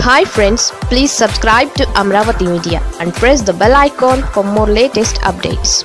hi friends please subscribe to Amaravati media and press the bell icon for more latest updates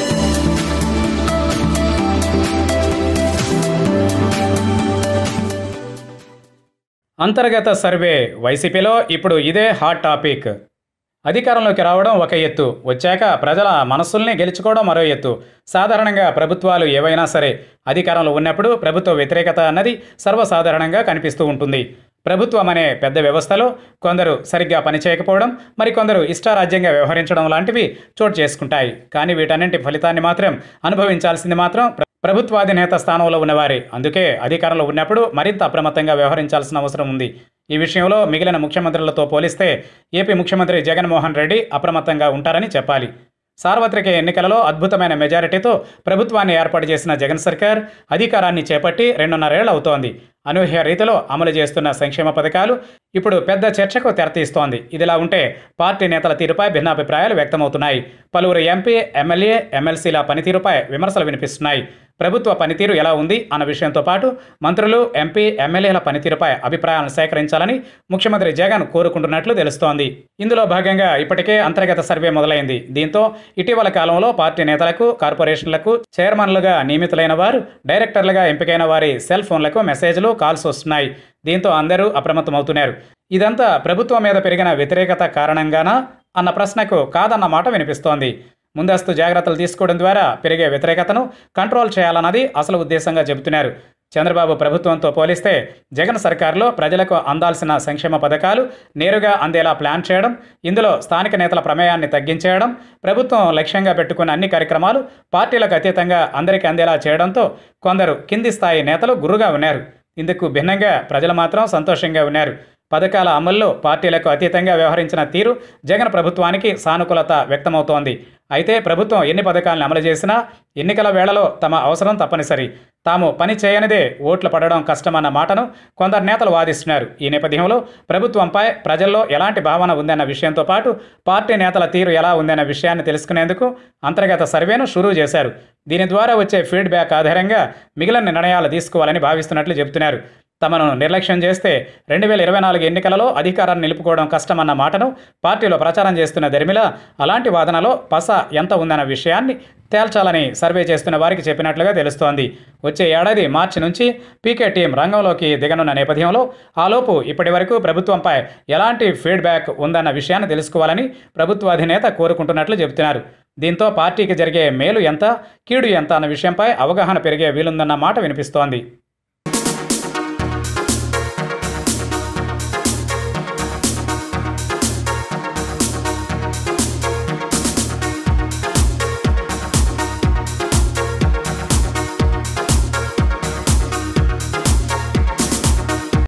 అంతర్గత survey వైసీపీలో ఇప్పుడు ఇదే hot topic అధికారంలోకి రావడం ఒక ఎత్తు వచ్చాక ప్రజల మనస్సుల్ని గెలుచుకోవడం మరో ఎత్తు సాధారణంగా ప్రభుత్వాలు ఏవైనా సరే అధికారంలో ఉన్నప్పుడు ప్రభుత్వ వ్యతిరేకత అన్నది సర్వసాధారణంగా కనిపిస్తూ ఉంటుంది ప్రభుత్వం అనే పెద్ద వ్యవస్థలో కొందరు సరిగ్గా పనిచేయకపోవడం మరికొందరు ఇష్టారాజ్యంగా వ్యవహరించడం లాంటివి చోటు చేసుకుంటాయి కానీ వీటన్నింటి ఫలితాన్ని మాత్రం అనుభవించాల్సింది మాత్రం ప్ర- ప్రభుత్వాధినేత స్థానంలో ఉన్నవారే అందుకే అధికారంలో ఉన్నప్పుడు మరింత అప్రమత్తంగా వ్యవహరించాల్సిన అవసరం ఉంది ఈ విషయంలో మిగిలిన ముఖ్యమంత్రులతో పోలిస్తే ఏపీ ముఖ్యమంత్రి జగన్మోహన్ రెడ్డి అప్రమత్తంగా ఉంటారని చెప్పాలి సార్వత్రిక ఎన్నికలలో అద్భుతమైన మెజారిటీతో ప్రభుత్వాన్ని ఏర్పాటు చేసిన జగన్ సర్కార్ అధికారాన్ని చేపట్టి రెండున్నరేళ్లు అవుతోంది అనూహ్య రీతిలో అమలు చేస్తున్న సంక్షేమ పథకాలు ఇప్పుడు పెద్ద చర్చకు తెరతీస్తోంది ఇదిలా ఉంటే పార్టీ నేతల తీరుపై భిన్నాభిప్రాయాలు వ్యక్తమవుతున్నాయి పలువురు ఎంపీ ఎమ్మెల్యే ఎమ్మెల్సీల పనితీరుపై విమర్శలు వినిపిస్తున్నాయి ప్రభుత్వ పనితీరు ఎలా ఉంది అన్న విషయంతో పాటు మంత్రులు ఎంపీ ఎమ్మెల్యేల పనితీరుపై అభిప్రాయాలను సేకరించాలని ముఖ్యమంత్రి జగన్ కోరుకుంటున్నట్లు తెలుస్తోంది ఇందులో భాగంగా ఇప్పటికే అంతర్గత సర్వే మొదలైంది దీంతో ఇటీవల కాలంలో పార్టీ నేతలకు కార్పొరేషన్లకు చైర్మన్లుగా నియమితులైన వారు డైరెక్టర్లుగా ఎంపికైన వారి సెల్ ఫోన్లకు మెసేజ్లు కాల్స్ వస్తున్నాయి దీంతో అందరూ అప్రమత్తమవుతున్నారు ఇదంతా ప్రభుత్వం మీద పెరిగిన వ్యతిరేకత కారణంగానా అన్న ప్రశ్నకు కాదన్న మాట వినిపిస్తోంది ముందస్తు జాగ్రత్తలు తీసుకోవడం ద్వారా పెరిగే వ్యతిరేకతను కంట్రోల్ చేయాలన్నది అసలు ఉద్దేశంగా చెబుతున్నారు చంద్రబాబు ప్రభుత్వంతో పోలిస్తే జగన్ సర్కారులో ప్రజలకు అందాల్సిన సంక్షేమ పథకాలు నేరుగా అందేలా ప్లాన్ చేయడం ఇందులో స్థానిక నేతల ప్రమేయాన్ని తగ్గించేయడం ప్రభుత్వం లక్ష్యంగా పెట్టుకున్న అన్ని కార్యక్రమాలు పార్టీలకు అతీతంగా అందరికీ అందేలా చేయడంతో కొందరు కింది స్థాయి నేతలు గుర్రుగా ఉన్నారు ఇందుకు భిన్నంగా ప్రజలు మాత్రం సంతోషంగా ఉన్నారు పథకాల అమల్లో పార్టీలకు అతీతంగా వ్యవహరించిన తీరు జగన్ ప్రభుత్వానికి సానుకూలత వ్యక్తమవుతోంది అయితే ప్రభుత్వం ఎన్ని పథకాలను అమలు చేసినా ఎన్నికల వేళలో తమ అవసరం తప్పనిసరి తాము పని చేయనిదే ఓట్లు పడడం కష్టమన్న మాటను కొందరు నేతలు వాదిస్తున్నారు ఈ నేపథ్యంలో ప్రభుత్వంపై ప్రజల్లో ఎలాంటి భావన ఉందన్న విషయంతో పాటు పార్టీ నేతల తీరు ఎలా ఉందన్న విషయాన్ని తెలుసుకునేందుకు అంతర్గత సర్వేను షురూ చేశారు దీని ద్వారా వచ్చే ఫీడ్బ్యాక్ ఆధారంగా మిగిలిన నిర్ణయాలు తీసుకోవాలని భావిస్తున్నట్లు చెబుతున్నారు తమను నిర్లక్ష్యం చేస్తే రెండు వేల ఇరవై నాలుగు ఎన్నికలలో అధికారాన్ని నిలుపుకోవడం కష్టమన్న మాటను పార్టీలో ప్రచారం చేస్తున్న దరిమిల అలాంటి వాదనలో పస ఎంత ఉందన్న విషయాన్ని తేల్చాలని సర్వే చేస్తున్న వారికి చెప్పినట్లుగా తెలుస్తోంది వచ్చే ఏడాది మార్చి నుంచి పీకే టీం రంగంలోకి దిగనున్న నేపథ్యంలో ఆలోపు ఇప్పటి వరకు ప్రభుత్వంపై ఎలాంటి ఫీడ్బ్యాక్ ఉందన్న విషయాన్ని తెలుసుకోవాలని ప్రభుత్వాధినేత కోరుకుంటున్నట్లు చెబుతున్నారు దీంతో పార్టీకి జరిగే మేలు ఎంత కీడు ఎంత అన్న విషయంపై అవగాహన పెరిగే వీలుందన్న మాట వినిపిస్తోంది